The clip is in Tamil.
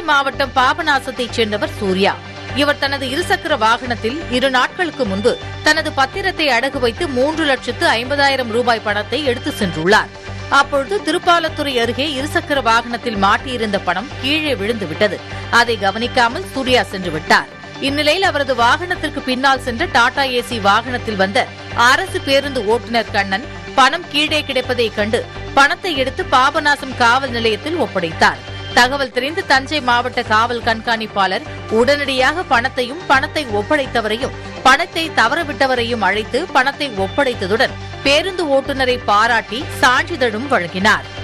தஞ்சை மாவட்டம் பாபநாசத்தைச் சேர்ந்தவர் சூர்யா இவர் தனது இருசக்கர வாகனத்தில் இரு நாட்களுக்கு முன்பு தனது பத்திரத்தை அடகு வைத்து மூன்று லட்சத்து ஐம்பதாயிரம் ரூபாய் பணத்தை எடுத்து சென்றுள்ளார் அப்பொழுது திருப்பாலத்துறை அருகே இருசக்கர வாகனத்தில் மாட்டியிருந்த பணம் கீழே விழுந்து விட்டது அதை கவனிக்காமல் சூர்யா சென்று விட்டார் இந்நிலையில் அவரது வாகனத்திற்கு பின்னால் சென்ற டாடா ஏசி வாகனத்தில் வந்த அரசு பேருந்து ஓட்டுநர் கண்ணன் பணம் கீழே கிடைப்பதைக் கண்டு பணத்தை எடுத்து பாபநாசம் காவல் நிலையத்தில் ஒப்படைத்தார் தகவல் தெரிந்து தஞ்சை மாவட்ட காவல் கண்காணிப்பாளர் உடனடியாக பணத்தையும் பணத்தை ஒப்படைத்தவரையும் பணத்தை தவறவிட்டவரையும் அழைத்து பணத்தை ஒப்படைத்ததுடன் பேருந்து ஓட்டுநரை பாராட்டி சான்றிதழும் வழங்கினார்